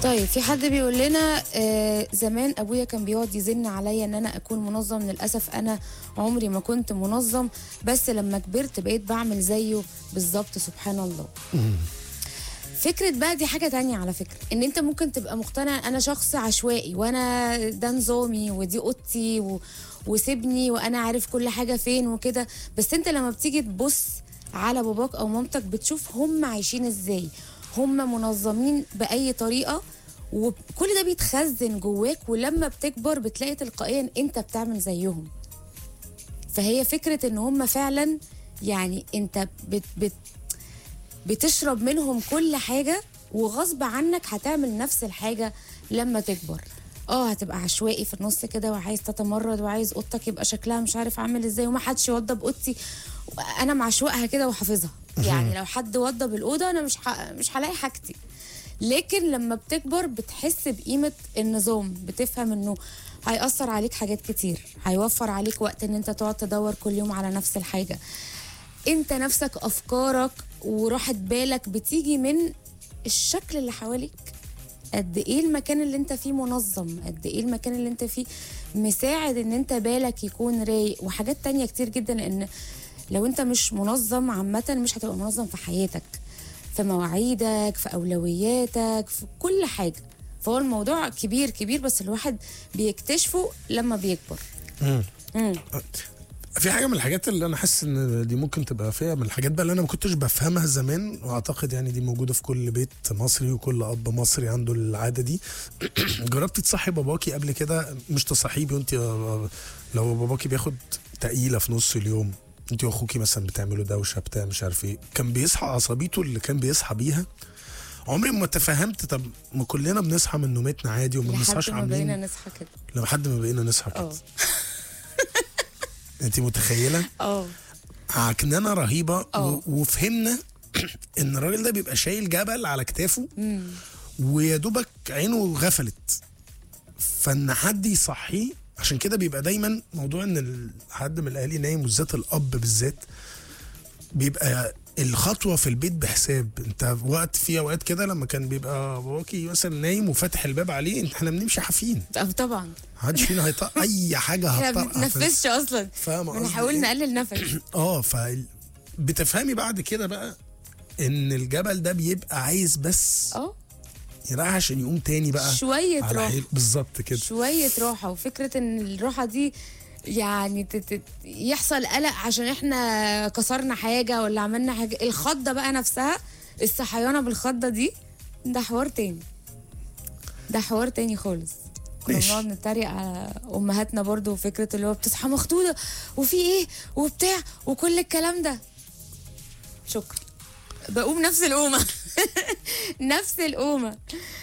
طيب في حد بيقول لنا آه زمان ابويا كان بيقعد يزن عليا ان انا اكون منظم للاسف انا عمري ما كنت منظم بس لما كبرت بقيت بعمل زيه بالظبط سبحان الله فكرة بقى دي حاجة تانية على فكرة ان انت ممكن تبقى مقتنع انا شخص عشوائي وانا ده نظامي ودي اوضتي و... وسيبني وانا عارف كل حاجة فين وكده بس انت لما بتيجي تبص على باباك او مامتك بتشوف هم عايشين ازاي هم منظمين بأي طريقة وكل ده بيتخزن جواك ولما بتكبر بتلاقي تلقائيا انت بتعمل زيهم فهي فكرة ان هم فعلا يعني انت بت بت بتشرب منهم كل حاجة وغصب عنك هتعمل نفس الحاجة لما تكبر اه هتبقى عشوائي في النص كده وعايز تتمرد وعايز اوضتك يبقى شكلها مش عارف عامل ازاي وما حدش يوضب اوضتي انا معشوقها كده وحافظها يعني لو حد وضب الاوضه انا مش ح... مش هلاقي حاجتي لكن لما بتكبر بتحس بقيمه النظام بتفهم انه هيأثر عليك حاجات كتير هيوفر عليك وقت ان انت تقعد تدور كل يوم على نفس الحاجه انت نفسك افكارك وراحة بالك بتيجي من الشكل اللي حواليك قد ايه المكان اللي انت فيه منظم قد ايه المكان اللي انت فيه مساعد ان انت بالك يكون رايق وحاجات تانية كتير جدا لان لو انت مش منظم عامة مش هتبقى منظم في حياتك في مواعيدك في اولوياتك في كل حاجة فهو الموضوع كبير كبير بس الواحد بيكتشفه لما بيكبر مم. في حاجه من الحاجات اللي انا حاسس ان دي ممكن تبقى فيها من الحاجات بقى اللي انا ما كنتش بفهمها زمان واعتقد يعني دي موجوده في كل بيت مصري وكل اب مصري عنده العاده دي جربتي تصحي باباكي قبل كده مش تصحيه وانت لو باباكي بياخد تقيله في نص اليوم انت واخوكي مثلا بتعملوا دوشه بتاع مش عارف ايه كان بيصحى عصبيته اللي كان بيصحى بيها عمري ما تفهمت طب ما كلنا بنصحى من نومتنا عادي وما بنصحاش لحد ما بقينا عاملين نصحى كده لحد ما بقينا نصحى كده اه انت متخيله اه عكنانه رهيبه و- اه. وفهمنا ان الراجل ده بيبقى شايل جبل على كتافه ويا دوبك عينه غفلت فان حد يصحيه عشان كده بيبقى دايما موضوع ان ال- حد من الاهالي نايم وبالذات الاب بالذات بيبقى الخطوه في البيت بحساب انت وقت في اوقات كده لما كان بيبقى باباكي مثلا نايم وفاتح الباب عليه احنا بنمشي حافين اه طبعا محدش فينا هيطق اي حاجه احنا هتطرقع ما في- بنتنفسش اصلا فاهمة قصدي بنحاول إيه؟ نقلل نفس اه ف بتفهمي بعد كده بقى ان الجبل ده بيبقى عايز بس اه يريح عشان يقوم تاني بقى شوية على راحة حيل بالظبط كده شوية راحة وفكرة ان الراحة دي يعني تت- تت- يحصل قلق عشان احنا كسرنا حاجة ولا عملنا حاجة الخضة بقى نفسها الصحيانة بالخضة دي ده حوار تاني ده حوار تاني خالص كنا ماشي. بنقعد نتريق على امهاتنا برضو فكرة اللي هو بتصحى مخدودة وفي ايه وبتاع وكل الكلام ده شكرا بقوم نفس القومة نفس القومة